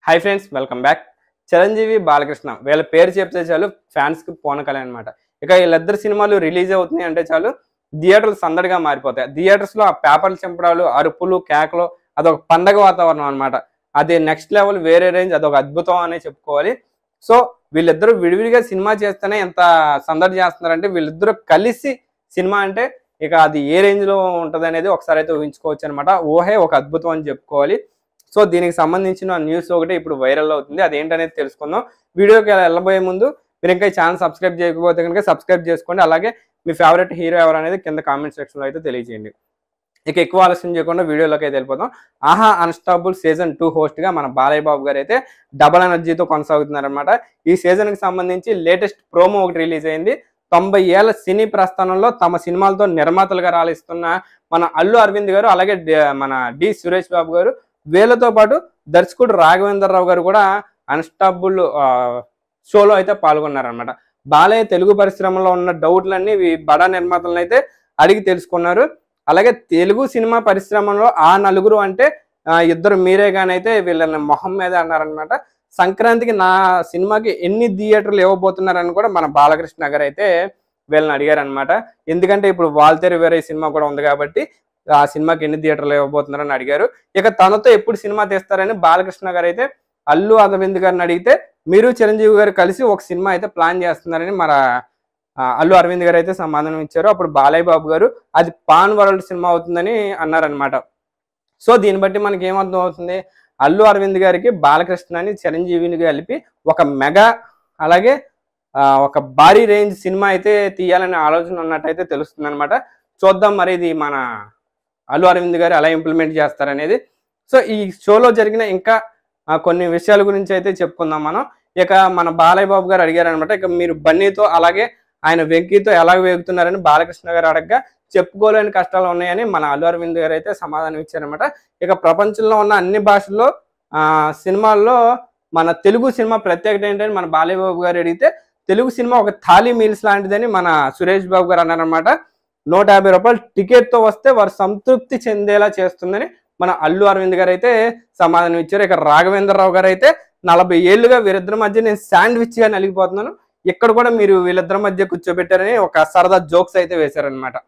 hi friends welcome back Chiranjeevi Balakrishna వీళ్ళ పేరు చెప్తే చాలు ఫ్యాన్స్ కి పోనకలే అనమాట ఇక వీళ్ళిద్దరు సినిమాలు రిలీజ్ అవుతున్నాయి అంటే చాలు థియేటర్లు సందడిగా మారిపోతాయి థియేటర్స్ లో ఆ పేపర్లు చంపడాలు అరుపులు కేకలు అదొక పండగ వాతావరణం అనమాట అది నెక్స్ట్ లెవెల్ వేరే రేంజ్ అదొక అద్భుతం అనే చెప్పుకోవాలి సో వీళ్ళిద్దరూ విడివిడిగా సినిమా చేస్తేనే ఎంత సందడి చేస్తున్నారంటే వీళ్ళిద్దరూ కలిసి సినిమా అంటే ఇక అది ఏ రేంజ్ లో ఉంటది అనేది ఒకసారి అయితే ఊహించుకోవచ్చు అనమాట ఊహే ఒక అద్భుతం అని చెప్పుకోవాలి సో దీనికి సంబంధించిన న్యూస్ ఒకటి ఇప్పుడు వైరల్ అవుతుంది అదేంటనేది తెలుసుకుందాం వీడియోకి వెళ్ళబోయే ముందు మీరు ఇంకా ఛానల్ సబ్స్క్రైబ్ చేయకపోతే కనుక సబ్స్క్రైబ్ చేసుకోండి అలాగే మీ ఫేవరెట్ హీరో ఎవరు అనేది కింద కామెంట్ సెక్షన్లో అయితే తెలియజేయండి ఇక ఎక్కువ ఆలస్యం చేయకుండా వీడియోలోకి అయితే వెళ్ళిపోతాం ఆహా అన్స్టాపుల్ సీజన్ టూ హోస్ట్గా మన బాలయ్య బాబు గారు అయితే డబల్ ఎనర్జీతో కొనసాగుతున్నారనమాట ఈ సీజన్కి సంబంధించి లేటెస్ట్ ప్రోమో ఒకటి రిలీజ్ అయింది తొంభై ఏళ్ల సినీ ప్రస్థానంలో తమ సినిమాలతో నిర్మాతలుగా రాలిస్తున్న మన అల్లు అరవింద్ గారు అలాగే డి- మన డి సురేష్ బాబు గారు వీళ్ళతో పాటు దర్శకుడు రాఘవేంద్రరావు గారు కూడా అన్స్టాపుల్ షోలో అయితే పాల్గొన్నారనమాట బాలయ్య తెలుగు పరిశ్రమలో ఉన్న డౌట్లన్నీ ఈ బడా నిర్మాతలను అయితే అడిగి తెలుసుకున్నారు అలాగే తెలుగు సినిమా పరిశ్రమలో ఆ నలుగురు అంటే ఆ, ఇద్దరు మీరే కానీ అయితే వీళ్ళని మొహం మీద అన్నారనమాట సంక్రాంతికి నా సినిమాకి ఎన్ని థియేటర్లు ఇవ్వబోతున్నారని కూడా మన బాలకృష్ణ గారు అయితే వీళ్ళని అడిగారనమాట ఎందుకంటే ఇప్పుడు వాల్తేరు వేరే సినిమా కూడా ఉంది కాబట్టి ఆ సినిమాకి ఎన్ని థియేటర్లు ఇవ్వబోతున్నారని అడిగారు ఇక తనతో ఎప్పుడు సినిమా తీస్తారని బాలకృష్ణ గారు అయితే అల్లు అరవింద్ గారిని అడిగితే మీరు చిరంజీవి గారు కలిసి ఒక సినిమా అయితే ప్లాన్ చేస్తున్నారని మన ఆ, అల్లు అరవింద్ గారు అయితే సమాధానం ఇచ్చారు అప్పుడు బాలయ్య బాబు గారు అది పాన్ వరల్డ్ సినిమా అవుతుందని అన్నారనమాట సో దీన్ని బట్టి మనకి ఏమర్థం అవుతుంది అల్లు అరవింద్ గారికి బాలకృష్ణని చిరంజీవిని కలిపి ఒక మెగా అలాగే ఆ, ఒక భారీ రేంజ్ సినిమా అయితే తీయాలనే ఆలోచన ఉన్నట్టయితే తెలుస్తుంది అనమాట చూద్దాం మరి ఇది మన అల్లు అరవింద్ గారు ఎలా ఇంప్లిమెంట్ చేస్తారనేది సో ఈ షోలో జరిగిన ఇంకా ఆ, కొన్ని విషయాల గురించి అయితే చెప్పుకుందాం మనం ఇక మన బాలయ్య బాబు గారు అడిగారనమాట ఇక మీరు బన్నీతో అలాగే ఆయన వెంకీతో ఎలా వేగుతున్నారని బాలకృష్ణ గారు అడగగా చెప్పుకోలేని కష్టాలు ఉన్నాయని మన అల్లు అరవింద్ గారు అయితే సమాధానం ఇచ్చారనమాట ఇక ప్రపంచంలో ఉన్న అన్ని భాషల్లో ఆ సినిమాల్లో మన తెలుగు సినిమా ప్రత్యేకత ఏంటని మన బాలయ్య బాబు గారు అడిగితే తెలుగు సినిమా ఒక థాలీ మీల్స్ లాంటిదని మన సురేష్ బాబు గారు అన్నారనమాట నూట యాభై రూపాయలు టికెట్ తో వస్తే వారు సంతృప్తి చెందేలా చేస్తుందని మన అల్లు అరవింద్ గారు అయితే సమాధానం ఇచ్చారు ఇక రాఘవేంద్రరావు గారు అయితే నలభై ఏళ్ళుగా వీరిద్దరి మధ్య నేను శాండ్విచ్ గా నలిగిపోతున్నాను ఇక్కడ కూడా మీరు వీళ్ళిద్దరి మధ్య కూర్చోబెట్టారని ఒక సరదా జోక్స్ అయితే వేశారనమాట